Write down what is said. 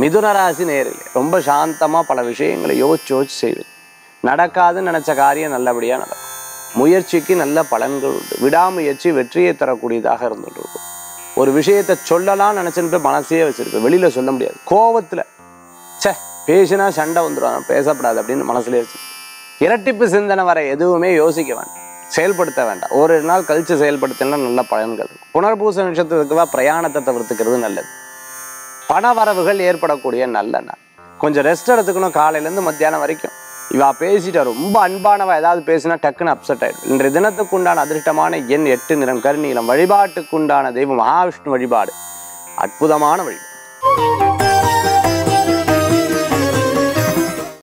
மிதுன ராசி நேரில் ரொம்ப சாந்தமாக பல விஷயங்களை யோசிச்சு யோசிச்சு செய்வது நடக்காதுன்னு நினச்ச காரியம் நல்லபடியாக நடக்கும் முயற்சிக்கு நல்ல பலன்கள் உண்டு விடாமுயற்சி வெற்றியை தரக்கூடியதாக இருந்துட்டு இருக்கும் ஒரு விஷயத்தை சொல்லலாம் நினச்சிட்டு மனசே வச்சிருப்பேன் வெளியில் சொல்ல முடியாது கோவத்தில் ச்சே பேசினா சண்டை வந்துடும் பேசப்படாது அப்படின்னு மனசுலேயே வச்சு இரட்டிப்பு சிந்தனை வர எதுவுமே யோசிக்க வேண்டாம் செயல்படுத்த வேண்டாம் ஒரு நாள் கழிச்சு செயல்படுத்தினா நல்ல பலன்கள் இருக்கும் புனர்பூச நட்சத்திரத்துக்கு பிரயாணத்தை தவிர்த்துக்கிறது நல்லது பண வரவுகள் ஏற்படக்கூடிய நல்ல நாள் கொஞ்சம் ரெஸ்ட் எடுத்துக்கணும் காலையிலேருந்து மத்தியானம் வரைக்கும் இவா பேசிட்டா ரொம்ப அன்பானவ ஏதாவது பேசினா டக்குன்னு அப்செட் ஆயிடும் இன்றைய தினத்துக்கு உண்டான அதிர்ஷ்டமான எண் எட்டு நிறம் கருநீலம் வழிபாட்டுக்கு உண்டான தெய்வம் மகாவிஷ்ணு வழிபாடு அற்புதமான வழிபாடு